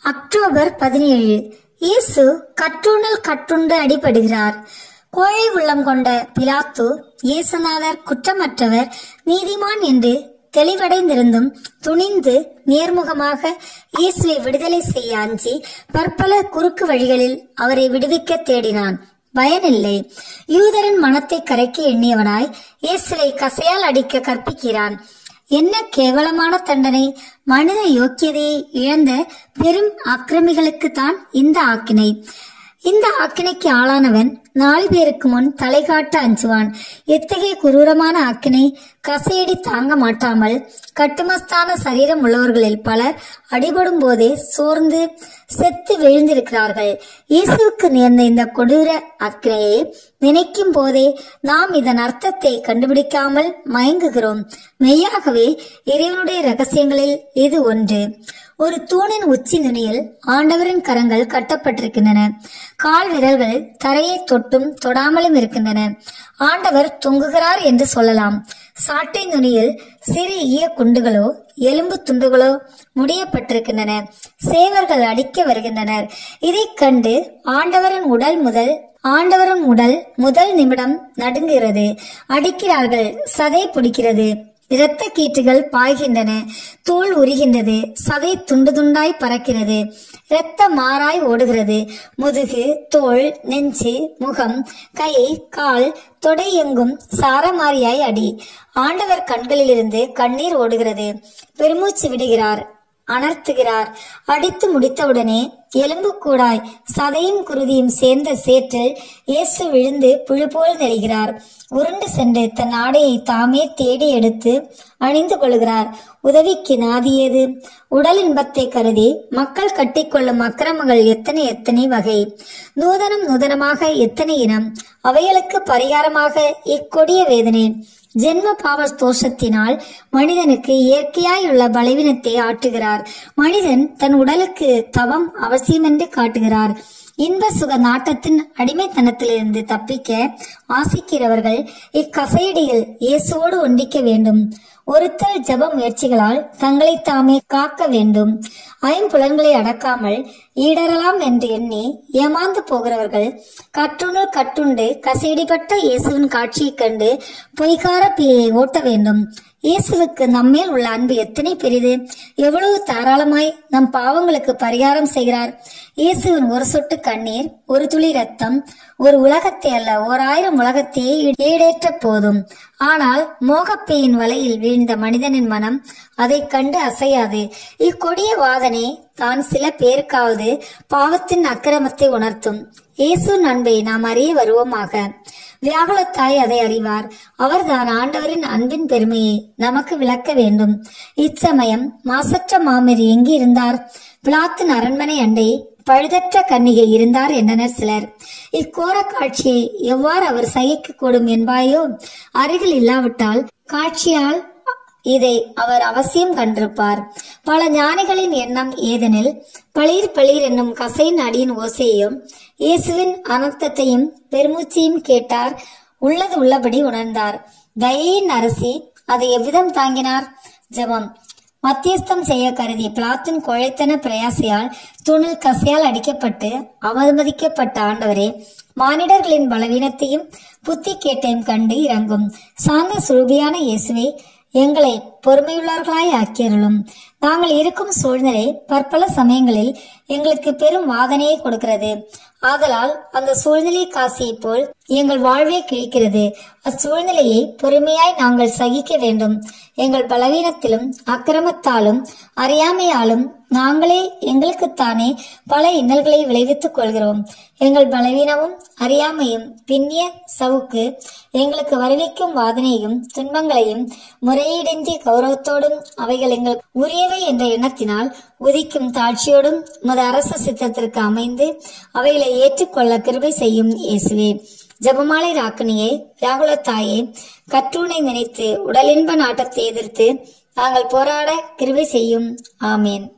October பதினேழு இயேசு கற்றுணல் கற்றுண்டு அடிபடுகிறார் கோழை உள்ளம் கொண்ட பிலாத்து இயேசுநாதர் குற்றமற்றவர் நீதிமான் என்று தெளிவடைந்திருந்தும் துணிந்து நேர்முகமாக இயேசுவை விடுதலை செய்ய அஞ்சி பற்பல குறுக்கு வழிகளில் அவரை விடுவிக்க தேடினான் பயனில்லை யூதரின் மனத்தை கரைக்க எண்ணியவனாய் இயேசுவை கசையால் அடிக்க கற்பிக்கிறான் என்ன கேவலமான தண்டனை மனித யோக்கியதையை இழந்த பெரும் அக்கிரமிகளுக்கு தான் இந்த ஆக்கினை இந்த ஆக்கினைக்கு ஆளானவன் நாலு பேருக்கு முன் தலை காட்ட அஞ்சுவான் எத்தகைய குரூரமான ஆக்கினை கசையடி தாங்க மாட்டாமல் கட்டுமஸ்தான சரீரம் உள்ளவர்களில் பலர் அடிபடும் போதே சோர்ந்து செத்து விழுந்திருக்கிறார்கள் இயேசுவுக்கு நேர்ந்த இந்த கொடூர அக்கினையை நினைக்கும் போதே நாம் இதன் அர்த்தத்தை கண்டுபிடிக்காமல் மயங்குகிறோம் மெய்யாகவே இறைவனுடைய ரகசியங்களில் இது ஒன்று ஒரு தூணின் உச்சி நுனியில் ஆண்டவரின் கரங்கள் கட்டப்பட்டிருக்கின்றன கால் விரல்கள் தரையை தொட்டும் தொடாமலும் இருக்கின்றன ஆண்டவர் தொங்குகிறார் என்று சொல்லலாம் சாட்டை நுனியில் சிறு ஈய குண்டுகளோ எலும்பு துண்டுகளோ முடியப்பட்டிருக்கின்றன சேவர்கள் அடிக்க வருகின்றனர் இதைக் கண்டு ஆண்டவரின் உடல் முதல் ஆண்டவரின் உடல் முதல் நிமிடம் நடுங்குகிறது அடிக்கிறார்கள் சதை பிடிக்கிறது இரத்த கீற்றுகள் பாய்கின்றன தோல் உரிகின்றது சதை துண்டு துண்டாய் பறக்கிறது இரத்த மாறாய் ஓடுகிறது முதுகு தோல் நெஞ்சு முகம் கை கால் தொடை எங்கும் சாரமாரியாய் அடி ஆண்டவர் கண்களிலிருந்து கண்ணீர் ஓடுகிறது பெருமூச்சு விடுகிறார் அனர்த்துகிறார் அடித்து முடித்தவுடனே எலும்பு கூடாய் சதையும் குருதியும் சேர்ந்த சேற்றில் இயேசு விழுந்து புழு போல் நெளிகிறார் உருண்டு சென்று தன் ஆடையை தாமே தேடி எடுத்து அணிந்து கொள்கிறார் உதவிக்கு நாதியது உடல் இன்பத்தை கருதி மக்கள் கட்டிக்கொள்ளும் அக்கிரமங்கள் எத்தனை எத்தனை வகை நூதனம் நூதனமாக எத்தனை இனம் அவைகளுக்கு பரிகாரமாக இக்கொடிய வேதனை ஜென்ம பாவ தோஷத்தினால் மனிதனுக்கு இயற்கையாய் உள்ள பலவீனத்தை ஆட்டுகிறார் மனிதன் தன் உடலுக்கு தவம் அவசியமென்று காட்டுகிறார் இன்ப சுக நாட்டத்தின் அடிமைத்தனத்திலிருந்து தப்பிக்க ஆசிக்கிறவர்கள் இக்கசையடியில் இயேசுவோடு ஒன்றிக்க வேண்டும் ஒருத்தல் ஜப முயற்சிகளால் தங்களை தாமே காக்க வேண்டும் ஐம்புலன்களை அடக்காமல் ஈடறலாம் என்று எண்ணி ஏமாந்து போகிறவர்கள் கற்றுணல் கட்டுண்டு கசையடிப்பட்ட இயேசுவின் காட்சியைக் கண்டு பொய்கார பிழையை ஓட்ட வேண்டும் இயேசுவுக்கு நம்மேல் உள்ள அன்பு எத்தனை பெரிது எவ்வளவு தாராளமாய் நம் பாவங்களுக்கு பரிகாரம் செய்கிறார் இயேசுவின் ஒரு சொட்டு கண்ணீர் ஒரு துளி ரத்தம் ஒரு உலகத்தை அல்ல ஓர் ஆயிரம் உலகத்தையே ஈடேற்ற போதும் ஆனால் மோகப்பேயின் வலையில் வீழ்ந்த மனிதனின் மனம் அதைக் கண்டு அசையாது இக்கொடிய வாதனை தான் சில பேருக்காவது பாவத்தின் அக்கிரமத்தை உணர்த்தும் இயேசு அன்பை நாம் அறிய வருவோமாக வியாகுலத்தாய் அதை அறிவார் அவர்தான் ஆண்டவரின் அன்பின் பெருமையை நமக்கு விளக்க வேண்டும் இச்சமயம் மாசற்ற மாமரி எங்கு இருந்தார் பிளாத்தின் அரண்மனை அண்டை பழுதற்ற கன்னிகை இருந்தார் என்றனர் சிலர் இக்கோர காட்சியை எவ்வாறு அவர் சகிக்க கூடும் என்பாயோ அருகில் இல்லாவிட்டால் காட்சியால் இதை அவர் அவசியம் கண்டிருப்பார் பல ஞானிகளின் எண்ணம் ஏதெனில் பளிர் பளிர் என்னும் கசையின் அடியின் ஓசையையும் இயேசுவின் அனர்த்தத்தையும் பெருமூச்சையும் கேட்டார் உள்ளது உள்ளபடி உணர்ந்தார் தயையின் அரசி அதை எவ்விதம் தாங்கினார் ஜெபம் மத்தியஸ்தம் செய்ய கருதி பிளாத்தின் குழைத்தன பிரயாசையால் துணில் கசையால் அடிக்கப்பட்டு அவமதிக்கப்பட்ட ஆண்டவரே மானிடர்களின் பலவீனத்தையும் புத்தி கேட்டையும் கண்டு இறங்கும் சாந்த சுரூபியான இயேசுவை எங்களை பொறுமையுள்ளவர்களாய் ஆக்கியருளும் நாங்கள் இருக்கும் சூழ்நிலை பற்பல சமயங்களில் எங்களுக்கு பெரும் வாதனையை கொடுக்கிறது ஆதலால் அந்த சூழ்நிலை காசியை போல் எங்கள் வாழ்வே கிழிக்கிறது அச்சூழ்நிலையை பொறுமையாய் நாங்கள் சகிக்க வேண்டும் எங்கள் பலவீனத்திலும் அக்கிரமத்தாலும் அறியாமையாலும் நாங்களே எங்களுக்குத்தானே பல இன்னல்களை விளைவித்துக் கொள்கிறோம் எங்கள் பலவீனமும் அறியாமையும் பின்னிய சவுக்கு எங்களுக்கு வருவிக்கும் வாதனையும் துன்பங்களையும் முறையீடின்றி கௌரவத்தோடும் அவைகள் எங்களுக்கு உரியவை என்ற எண்ணத்தினால் உதிக்கும் தாட்சியோடும் உமது அரச சித்தத்திற்கு அமைந்து அவைகளை ஏற்றுக்கொள்ள கிருபை செய்யும் இயேசுவே ஜபமாலை ராக்கனியே வியாகுலத்தாயே கற்றூனை நினைத்து உடலின்ப நாட்டத்தை எதிர்த்து நாங்கள் போராட கிருபை செய்யும் ஆமேன்